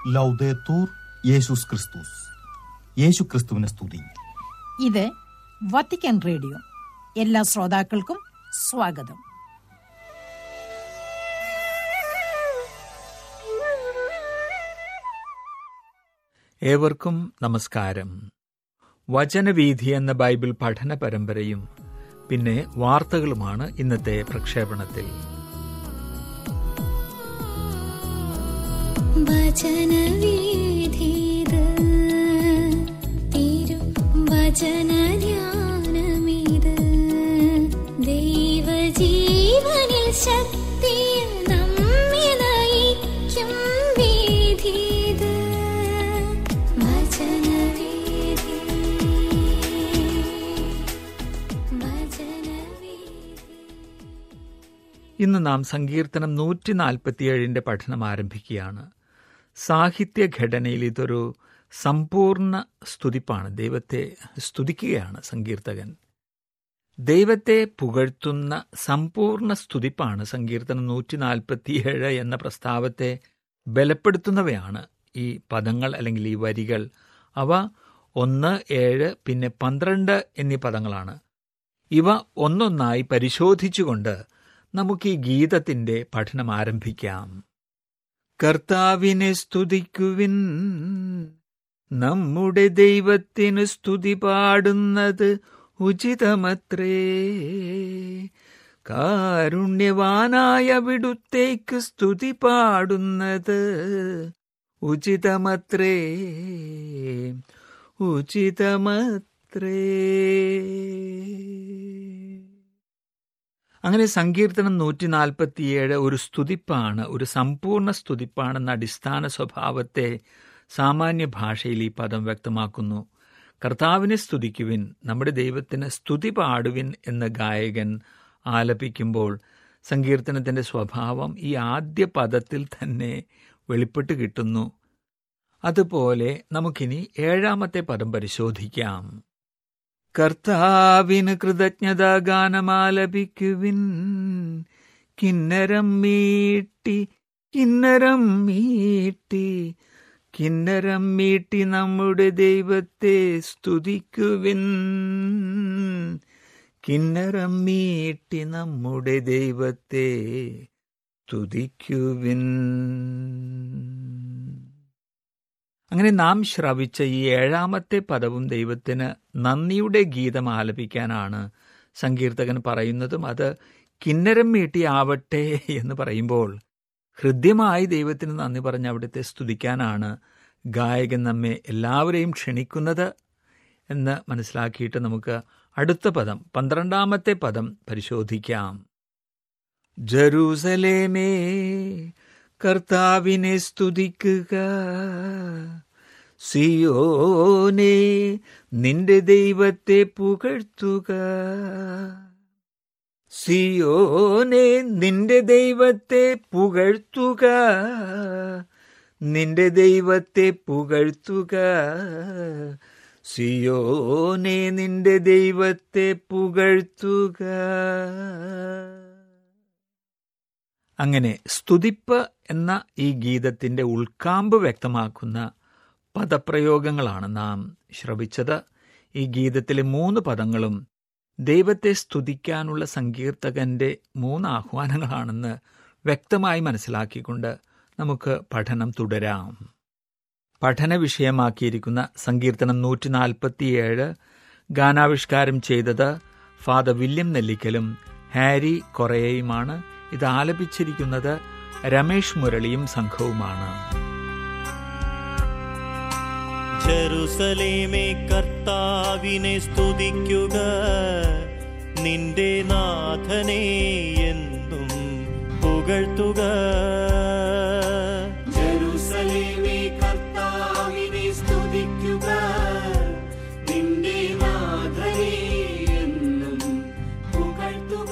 ലൗദേത്തൂർ യേശുസ് ക്രിസ്തുസ് യേശു ക്രിസ്തുവിനെ സ്തുതി ഇത് വത്തിക്കാൻ റേഡിയോ എല്ലാ ശ്രോതാക്കൾക്കും സ്വാഗതം ഏവർക്കും നമസ്കാരം വചനവീഥി എന്ന ബൈബിൾ പഠന പരമ്പരയും പിന്നെ വാർത്തകളുമാണ് ഇന്നത്തെ പ്രക്ഷേപണത്തിൽ വചനവീഥിത് തിരു വചനധ്യാനമിത് ദൈവജീവനിൽ ശക്തിയിൽ നമ്മെ നയിക്കും വീഥിത് വചനവീഥി വചനവീഥി ഇന്ന് നാം സങ്കീർത്തനം നൂറ്റി നാൽപ്പത്തിയേഴിന്റെ പഠനം ആരംഭിക്കുകയാണ് സാഹിത്യഘടനയിൽ ഇതൊരു സമ്പൂർണ്ണ സ്തുതിപ്പാണ് ദൈവത്തെ സ്തുതിക്കുകയാണ് സങ്കീർത്തകൻ ദൈവത്തെ പുകഴ്ത്തുന്ന സമ്പൂർണ്ണ സ്തുതിപ്പാണ് സങ്കീർത്തനം നൂറ്റി നാൽപ്പത്തിയേഴ് എന്ന പ്രസ്താവത്തെ ബലപ്പെടുത്തുന്നവയാണ് ഈ പദങ്ങൾ അല്ലെങ്കിൽ ഈ വരികൾ അവ ഒന്ന് ഏഴ് പിന്നെ പന്ത്രണ്ട് എന്നീ പദങ്ങളാണ് ഇവ ഒന്നൊന്നായി പരിശോധിച്ചുകൊണ്ട് നമുക്ക് ഈ ഗീതത്തിന്റെ പഠനം ആരംഭിക്കാം കർത്താവിനെ സ്തുതിക്കുവിൻ നമ്മുടെ ദൈവത്തിന് സ്തുതി പാടുന്നത് ഉചിതമത്രേ കാരുണ്യവാനായ വിടുത്തേക്ക് സ്തുതി പാടുന്നത് ഉചിതമത്രേ ഉചിതമത്രേ അങ്ങനെ സങ്കീർത്തനം നൂറ്റി നാൽപ്പത്തിയേഴ് ഒരു സ്തുതിപ്പാണ് ഒരു സമ്പൂർണ്ണ സ്തുതിപ്പാണെന്ന അടിസ്ഥാന സ്വഭാവത്തെ സാമാന്യ ഭാഷയിൽ ഈ പദം വ്യക്തമാക്കുന്നു കർത്താവിനെ സ്തുതിക്കുവിൻ നമ്മുടെ ദൈവത്തിന് സ്തുതി പാടുവിൻ എന്ന് ഗായകൻ ആലപിക്കുമ്പോൾ സങ്കീർത്തനത്തിന്റെ സ്വഭാവം ഈ ആദ്യ പദത്തിൽ തന്നെ വെളിപ്പെട്ട് കിട്ടുന്നു അതുപോലെ നമുക്കിനി ഏഴാമത്തെ പദം പരിശോധിക്കാം കർത്താവിന് കൃതജ്ഞതാ ഗാനമാലപിക്കുവിൻ കിന്നരം മീട്ടി കിന്നരം മീട്ടി കിന്നരം മീട്ടി നമ്മുടെ ദൈവത്തെ സ്തുതിക്കുവിൻ കിന്നരം മീട്ടി നമ്മുടെ ദൈവത്തെ സ്തുതിക്കുവിൻ അങ്ങനെ നാം ശ്രവിച്ച ഈ ഏഴാമത്തെ പദവും ദൈവത്തിന് നന്ദിയുടെ ഗീതം ആലപിക്കാനാണ് സങ്കീർത്തകൻ പറയുന്നതും അത് കിന്നരം മീട്ടിയാവട്ടെ എന്ന് പറയുമ്പോൾ ഹൃദ്യമായി ദൈവത്തിന് നന്ദി പറഞ്ഞ് അവിടുത്തെ സ്തുതിക്കാനാണ് ഗായകൻ നമ്മെ എല്ലാവരെയും ക്ഷണിക്കുന്നത് എന്ന് മനസ്സിലാക്കിയിട്ട് നമുക്ക് അടുത്ത പദം പന്ത്രണ്ടാമത്തെ പദം പരിശോധിക്കാം ജറൂസലേമേ കർത്താവിനെ സ്തുതിക്കുക സിയോനെ നിന്റെ ദൈവത്തെ പുകഴ്ത്തുക സിയോനെ നിന്റെ ദൈവത്തെ പുകഴ്ത്തുക നിന്റെ ദൈവത്തെ പുകഴ്ത്തുക സിയോനെ നിന്റെ ദൈവത്തെ പുകഴ്ത്തുക അങ്ങനെ സ്തുതിപ്പ് എന്ന ഈ ഗീതത്തിന്റെ ഉൾക്കാമ്പ് വ്യക്തമാക്കുന്ന പദപ്രയോഗങ്ങളാണ് നാം ശ്രവിച്ചത് ഈ ഗീതത്തിലെ മൂന്ന് പദങ്ങളും ദൈവത്തെ സ്തുതിക്കാനുള്ള സങ്കീർത്തകന്റെ മൂന്ന് ആഹ്വാനങ്ങളാണെന്ന് വ്യക്തമായി മനസ്സിലാക്കിക്കൊണ്ട് നമുക്ക് പഠനം തുടരാം പഠന വിഷയമാക്കിയിരിക്കുന്ന സങ്കീർത്തനം നൂറ്റി നാൽപ്പത്തിയേഴ് ഗാനാവിഷ്കാരം ചെയ്തത് ഫാദർ വില്യം നെല്ലിക്കലും ഹാരി കൊറേയുമാണ് ഇത് ആലപിച്ചിരിക്കുന്നത് രമേഷ് മുരളിയും സംഘവുമാണ് ജെറുസലേമേ കർത്താവിനെ സ്തുതിക്കുക നിന്റെ നാഥനെ എന്നും പുകഴ്ത്തുക ജെറുസലേമേ കർത്താവിനെ സ്തുതിക്കുക നിന്റെ നാഥനെ എന്നും പുകഴ്ത്തുക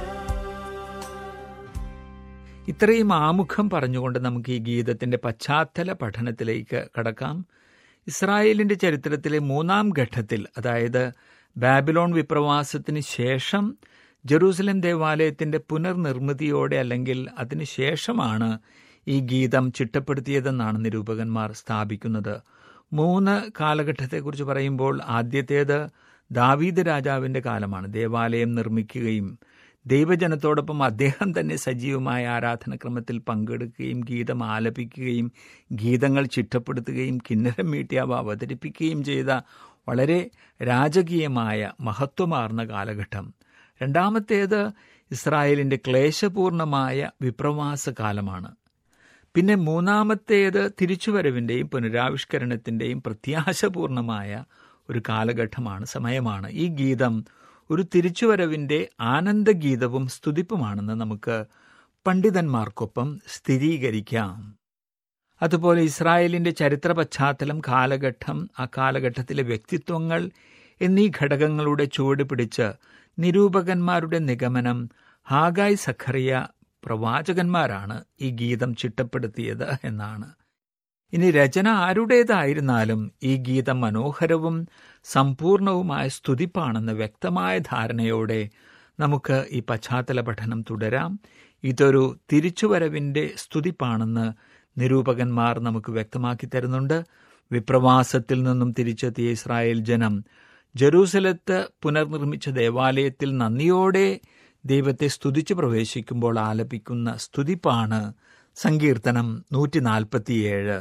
ഇത്രയും ആമുഖം പറഞ്ഞുകൊണ്ട് നമുക്ക് ഈ ഗീതത്തിന്റെ പശ്ചാത്തല പഠനത്തിലേക്ക് കടക്കാം ഇസ്രായേലിന്റെ ചരിത്രത്തിലെ മൂന്നാം ഘട്ടത്തിൽ അതായത് ബാബിലോൺ വിപ്രവാസത്തിന് ശേഷം ജെറൂസലേം ദേവാലയത്തിന്റെ പുനർനിർമ്മിതിയോടെ അല്ലെങ്കിൽ അതിനുശേഷമാണ് ഈ ഗീതം ചിട്ടപ്പെടുത്തിയതെന്നാണ് നിരൂപകന്മാർ സ്ഥാപിക്കുന്നത് മൂന്ന് കാലഘട്ടത്തെക്കുറിച്ച് പറയുമ്പോൾ ആദ്യത്തേത് ദാവീദ് രാജാവിൻ്റെ കാലമാണ് ദേവാലയം നിർമ്മിക്കുകയും ദൈവജനത്തോടൊപ്പം അദ്ദേഹം തന്നെ സജീവമായ ആരാധനക്രമത്തിൽ പങ്കെടുക്കുകയും ഗീതം ആലപിക്കുകയും ഗീതങ്ങൾ ചിട്ടപ്പെടുത്തുകയും കിന്നരം മീട്ടി അവ അവതരിപ്പിക്കുകയും ചെയ്ത വളരെ രാജകീയമായ മഹത്വമാർന്ന കാലഘട്ടം രണ്ടാമത്തേത് ഇസ്രായേലിൻ്റെ ക്ലേശപൂർണമായ വിപ്രവാസ കാലമാണ് പിന്നെ മൂന്നാമത്തേത് തിരിച്ചുവരവിൻ്റെയും പുനരാവിഷ്കരണത്തിൻ്റെയും പ്രത്യാശപൂർണമായ ഒരു കാലഘട്ടമാണ് സമയമാണ് ഈ ഗീതം ഒരു തിരിച്ചുവരവിൻ്റെ ആനന്ദഗീതവും സ്തുതിപ്പുമാണെന്ന് നമുക്ക് പണ്ഡിതന്മാർക്കൊപ്പം സ്ഥിരീകരിക്കാം അതുപോലെ ഇസ്രായേലിൻ്റെ ചരിത്ര പശ്ചാത്തലം കാലഘട്ടം ആ കാലഘട്ടത്തിലെ വ്യക്തിത്വങ്ങൾ എന്നീ ഘടകങ്ങളുടെ ചുവട് പിടിച്ച് നിരൂപകന്മാരുടെ നിഗമനം ഹാഗായ് സഖറിയ പ്രവാചകന്മാരാണ് ഈ ഗീതം ചിട്ടപ്പെടുത്തിയത് എന്നാണ് ഇനി രചന ആരുടേതായിരുന്നാലും ഈ ഗീതം മനോഹരവും സമ്പൂർണവുമായ സ്തുതിപ്പാണെന്ന വ്യക്തമായ ധാരണയോടെ നമുക്ക് ഈ പശ്ചാത്തല പഠനം തുടരാം ഇതൊരു തിരിച്ചുവരവിൻ്റെ സ്തുതിപ്പാണെന്ന് നിരൂപകന്മാർ നമുക്ക് വ്യക്തമാക്കി തരുന്നുണ്ട് വിപ്രവാസത്തിൽ നിന്നും തിരിച്ചെത്തിയ ഇസ്രായേൽ ജനം ജെറൂസലത്ത് പുനർനിർമ്മിച്ച ദേവാലയത്തിൽ നന്ദിയോടെ ദൈവത്തെ സ്തുതിച്ച് പ്രവേശിക്കുമ്പോൾ ആലപിക്കുന്ന സ്തുതിപ്പാണ് സങ്കീർത്തനം നൂറ്റി നാൽപ്പത്തിയേഴ്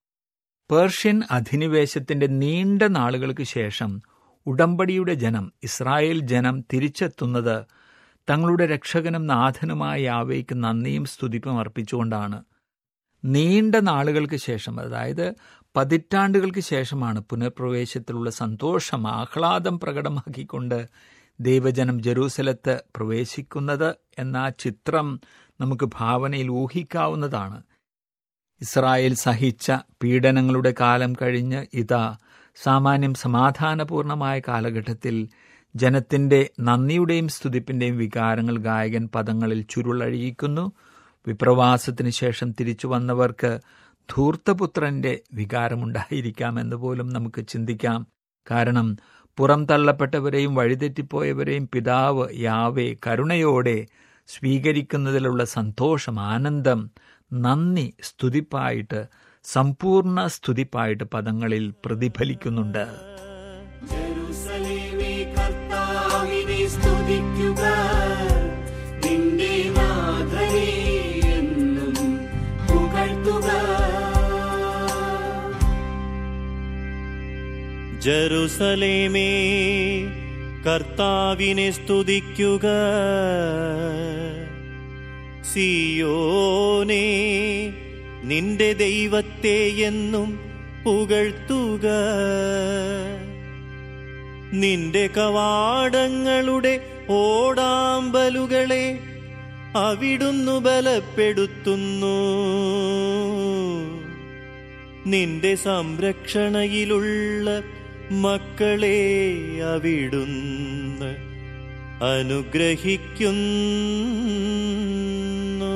പേർഷ്യൻ അധിനിവേശത്തിന്റെ നീണ്ട നാളുകൾക്ക് ശേഷം ഉടമ്പടിയുടെ ജനം ഇസ്രായേൽ ജനം തിരിച്ചെത്തുന്നത് തങ്ങളുടെ രക്ഷകനും നാഥനുമായ യാവയ്ക്ക് നന്ദിയും സ്തുതിപ്പും അർപ്പിച്ചുകൊണ്ടാണ് നീണ്ട നാളുകൾക്ക് ശേഷം അതായത് പതിറ്റാണ്ടുകൾക്ക് ശേഷമാണ് പുനഃപ്രവേശത്തിലുള്ള സന്തോഷം ആഹ്ലാദം പ്രകടമാക്കിക്കൊണ്ട് ദൈവജനം ജെറൂസലത്ത് പ്രവേശിക്കുന്നത് എന്ന ആ ചിത്രം നമുക്ക് ഭാവനയിൽ ഊഹിക്കാവുന്നതാണ് ഇസ്രായേൽ സഹിച്ച പീഡനങ്ങളുടെ കാലം കഴിഞ്ഞ് ഇതാ സാമാന്യം സമാധാനപൂർണമായ കാലഘട്ടത്തിൽ ജനത്തിന്റെ നന്ദിയുടെയും സ്തുതിപ്പിന്റെയും വികാരങ്ങൾ ഗായകൻ പദങ്ങളിൽ ചുരുളഴിയിക്കുന്നു വിപ്രവാസത്തിന് ശേഷം തിരിച്ചു വന്നവർക്ക് ധൂർത്തപുത്രന്റെ വികാരമുണ്ടായിരിക്കാമെന്ന് പോലും നമുക്ക് ചിന്തിക്കാം കാരണം പുറം തള്ളപ്പെട്ടവരെയും വഴിതെറ്റിപ്പോയവരെയും പിതാവ് യാവെ കരുണയോടെ സ്വീകരിക്കുന്നതിലുള്ള സന്തോഷം ആനന്ദം നന്ദി സ്തുതിപ്പായിട്ട് സമ്പൂർണ്ണ സ്തുതിപ്പായിട്ട് പദങ്ങളിൽ പ്രതിഫലിക്കുന്നുണ്ട് ജെറുസലേമേ കർത്താവിനെ സ്തുതിക്കുക നിന്റെ നാഥനെ എന്നും പുകഴ്ത്തുക ജറുസലേമേ കർത്താവിനെ സ്തുതിക്കുക സിയോനേ നിന്റെ ദൈവത്തെ എന്നും പുകഴ്ത്തുക നിന്റെ കവാടങ്ങളുടെ ഓടാമ്പലുകളെ അവിടുന്നു ബലപ്പെടുത്തുന്നു നിന്റെ സംരക്ഷണയിലുള്ള മക്കളെ അവിടുന്ന് അനുഗ്രഹിക്കുന്നു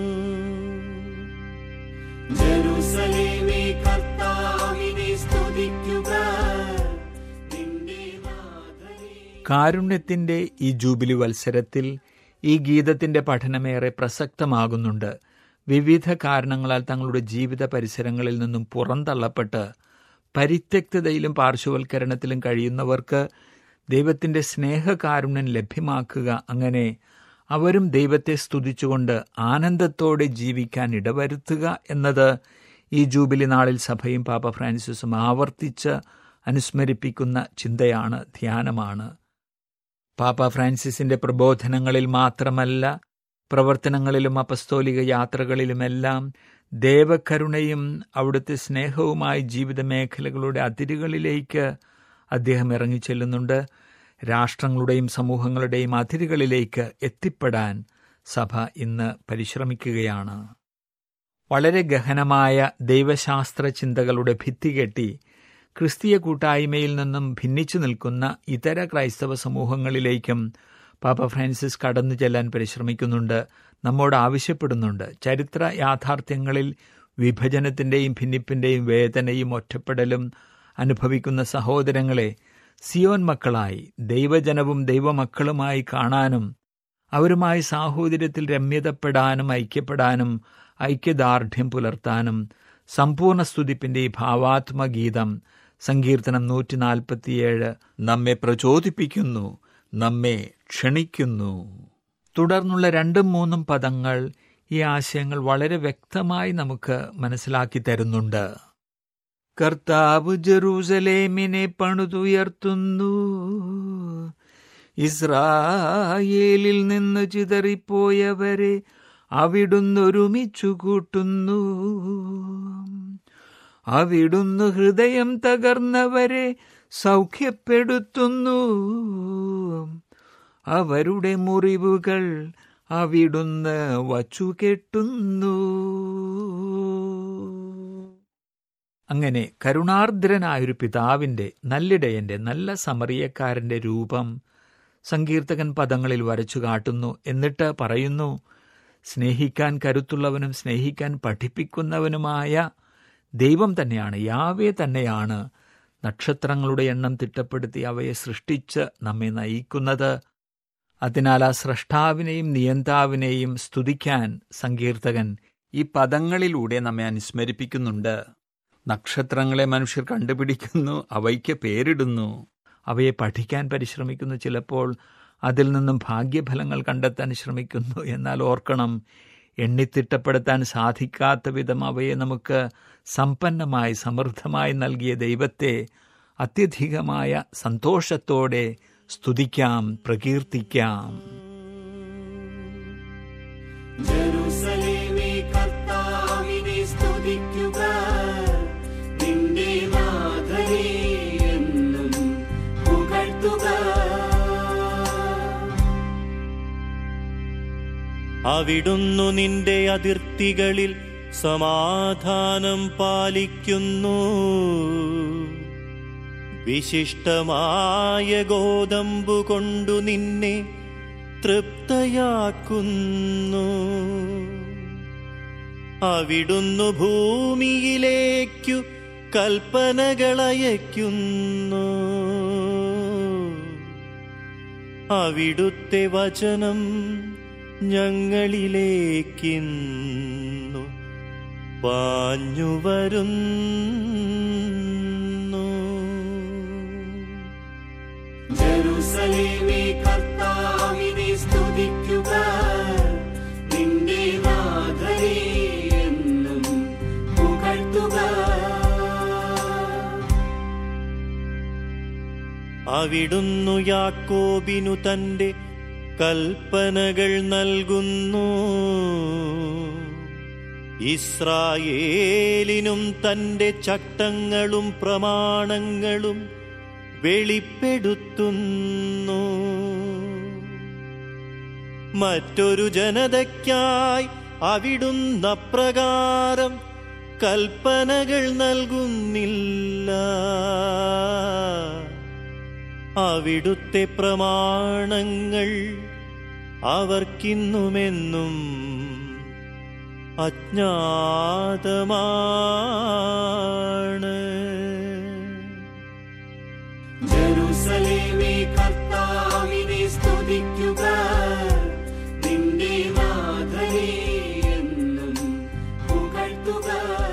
ജെറുസലേമേ കർത്താവിനെ സ്തുതിക്കുക നിന്റെ നാഥനെ കാരുണ്യത്തിന്റെ ഈ ജൂബിലി വത്സരത്തിൽ ഈ ഗീതത്തിന്റെ പഠനമേറെ പ്രസക്തമാകുന്നുണ്ട് വിവിധ കാരണങ്ങളാൽ തങ്ങളുടെ ജീവിത പരിസരങ്ങളിൽ നിന്നും പുറന്തള്ളപ്പെട്ട് പരിത്യക്തതയിലും പാർശ്വവൽക്കരണത്തിലും കഴിയുന്നവർക്ക് ദൈവത്തിന്റെ സ്നേഹകാരുണ്യം ലഭ്യമാക്കുക അങ്ങനെ അവരും ദൈവത്തെ സ്തുതിച്ചുകൊണ്ട് ആനന്ദത്തോടെ ജീവിക്കാൻ ഇടവരുത്തുക എന്നത് ഈ ജൂബിലി നാളിൽ സഭയും പാപ്പ ഫ്രാൻസിസും ആവർത്തിച്ച് അനുസ്മരിപ്പിക്കുന്ന ചിന്തയാണ് ധ്യാനമാണ് പാപ്പ ഫ്രാൻസിസിന്റെ പ്രബോധനങ്ങളിൽ മാത്രമല്ല പ്രവർത്തനങ്ങളിലും അപസ്തോലിക യാത്രകളിലുമെല്ലാം ദേവകരുണയും അവിടുത്തെ സ്നേഹവുമായി ജീവിത മേഖലകളുടെ അതിരുകളിലേക്ക് അദ്ദേഹം ഇറങ്ങിച്ചെല്ലുന്നുണ്ട് രാഷ്ട്രങ്ങളുടെയും സമൂഹങ്ങളുടെയും അതിരുകളിലേക്ക് എത്തിപ്പെടാൻ സഭ ഇന്ന് പരിശ്രമിക്കുകയാണ് വളരെ ഗഹനമായ ദൈവശാസ്ത്ര ചിന്തകളുടെ ഭിത്തി കെട്ടി ക്രിസ്തീയ കൂട്ടായ്മയിൽ നിന്നും ഭിന്നിച്ചു നിൽക്കുന്ന ഇതര ക്രൈസ്തവ സമൂഹങ്ങളിലേക്കും പാപ്പ ഫ്രാൻസിസ് കടന്നു ചെല്ലാൻ പരിശ്രമിക്കുന്നുണ്ട് നമ്മോട് ആവശ്യപ്പെടുന്നുണ്ട് ചരിത്ര യാഥാർത്ഥ്യങ്ങളിൽ വിഭജനത്തിൻ്റെയും ഭിന്നിപ്പിൻ്റെയും വേദനയും ഒറ്റപ്പെടലും അനുഭവിക്കുന്ന സഹോദരങ്ങളെ സിയോൻ മക്കളായി ദൈവജനവും ദൈവമക്കളുമായി കാണാനും അവരുമായി സാഹോദര്യത്തിൽ രമ്യതപ്പെടാനും ഐക്യപ്പെടാനും ഐക്യദാർഢ്യം പുലർത്താനും സമ്പൂർണ്ണ സ്തുതിപ്പിന്റെ ഈ ഭാവാത്മഗീതം സങ്കീർത്തനം നൂറ്റി നാൽപ്പത്തിയേഴ് നമ്മെ പ്രചോദിപ്പിക്കുന്നു നമ്മെ ക്ഷണിക്കുന്നു തുടർന്നുള്ള രണ്ടും മൂന്നും പദങ്ങൾ ഈ ആശയങ്ങൾ വളരെ വ്യക്തമായി നമുക്ക് മനസ്സിലാക്കി തരുന്നുണ്ട് കർത്താവ് ജെറൂസലേമിനെ പണിതുയർത്തുന്നു ഇസ്രായേലിൽ നിന്ന് ചിതറിപ്പോയവരെ അവിടുന്ന് ഒരുമിച്ചു കൂട്ടുന്നു അവിടുന്ന് ഹൃദയം തകർന്നവരെ സൗഖ്യപ്പെടുത്തുന്നു അവരുടെ മുറിവുകൾ അവിടുന്ന് വച്ചു കെട്ടുന്നു അങ്ങനെ കരുണാർദ്രനായൊരു പിതാവിന്റെ നല്ലിടയന്റെ നല്ല സമറിയക്കാരന്റെ രൂപം സങ്കീർത്തകൻ പദങ്ങളിൽ വരച്ചു കാട്ടുന്നു എന്നിട്ട് പറയുന്നു സ്നേഹിക്കാൻ കരുത്തുള്ളവനും സ്നേഹിക്കാൻ പഠിപ്പിക്കുന്നവനുമായ ദൈവം തന്നെയാണ് യാവേ തന്നെയാണ് നക്ഷത്രങ്ങളുടെ എണ്ണം തിട്ടപ്പെടുത്തി അവയെ സൃഷ്ടിച്ച് നമ്മെ നയിക്കുന്നത് അതിനാൽ ആ സ്രഷ്ടാവിനെയും നിയന്താവിനെയും സ്തുതിക്കാൻ സങ്കീർത്തകൻ ഈ പദങ്ങളിലൂടെ നമ്മെ അനുസ്മരിപ്പിക്കുന്നുണ്ട് നക്ഷത്രങ്ങളെ മനുഷ്യർ കണ്ടുപിടിക്കുന്നു അവയ്ക്ക് പേരിടുന്നു അവയെ പഠിക്കാൻ പരിശ്രമിക്കുന്നു ചിലപ്പോൾ അതിൽ നിന്നും ഭാഗ്യഫലങ്ങൾ കണ്ടെത്താൻ ശ്രമിക്കുന്നു എന്നാൽ ഓർക്കണം എണ്ണിത്തിട്ടപ്പെടുത്താൻ സാധിക്കാത്ത വിധം അവയെ നമുക്ക് സമ്പന്നമായി സമൃദ്ധമായി നൽകിയ ദൈവത്തെ അത്യധികമായ സന്തോഷത്തോടെ സ്തുതിക്കാം പ്രകീർത്തിക്കാം ജെറുസലേമേ കർത്താവിനെ സ്തുതിക്കുക നിന്റെ നാഥനെ എന്നും പുകഴ്ത്തുക അവിടുന്നു നിന്റെ അതിർത്തികളിൽ സമാധാനം പാലിക്കുന്നു വിശിഷ്ടമായ ഗോതമ്പു കൊണ്ടു നിന്നെ തൃപ്തയാക്കുന്നു അവിടുന്നു ഭൂമിയിലേക്കു കൽപ്പനകളയക്കുന്നു അവിടുത്തെ വചനം ഞങ്ങളിലേക്കിന്നു പാഞ്ഞു വരുന്നു ജെറുസലേമേ കർത്താവിനെ സ്തുതിക്കുക നിന്റെ നാഥനെ എന്നും പുകഴ്ത്തുക അവിടുന്നു യാക്കോബിനു തന്റെ കൽപ്പനകൾ നൽകുന്നു ഇസ്രായേലിനും തന്റെ ചട്ടങ്ങളും പ്രമാണങ്ങളും വെളിപ്പെടുത്തുന്നു മറ്റൊരു ജനതയ്ക്കായി അവിടുന്ന പ്രകാരം കൽപ്പനകൾ നൽകുന്നില്ല അവിടുത്തെ പ്രമാണങ്ങൾ അവർക്കിന്നുമെന്നും അജ്ഞാതമാണ് ജെറുസലേമേ കർത്താവിനെ സ്തുതിക്കുക നിന്റെ നാഥനെ എന്നും പുകഴ്ത്തുക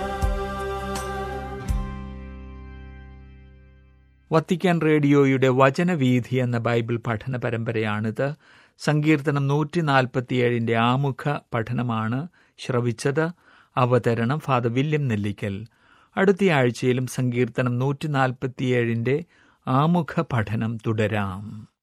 വത്തിക്കാൻ റേഡിയോയുടെ വചനവീഥി എന്ന ബൈബിൾ പഠന പരമ്പരയാണിത് സങ്കീർത്തനം നൂറ്റി നാൽപ്പത്തിയേഴിന്റെ ആമുഖ പഠനമാണ് ശ്രവിച്ചത് അവതരണം ഫാദർ വില്യം നെല്ലിക്കൽ അടുത്ത ആഴ്ചയിലും സങ്കീർത്തനം നൂറ്റി നാൽപ്പത്തിയേഴിന്റെ ആമുഖ പഠനം തുടരാം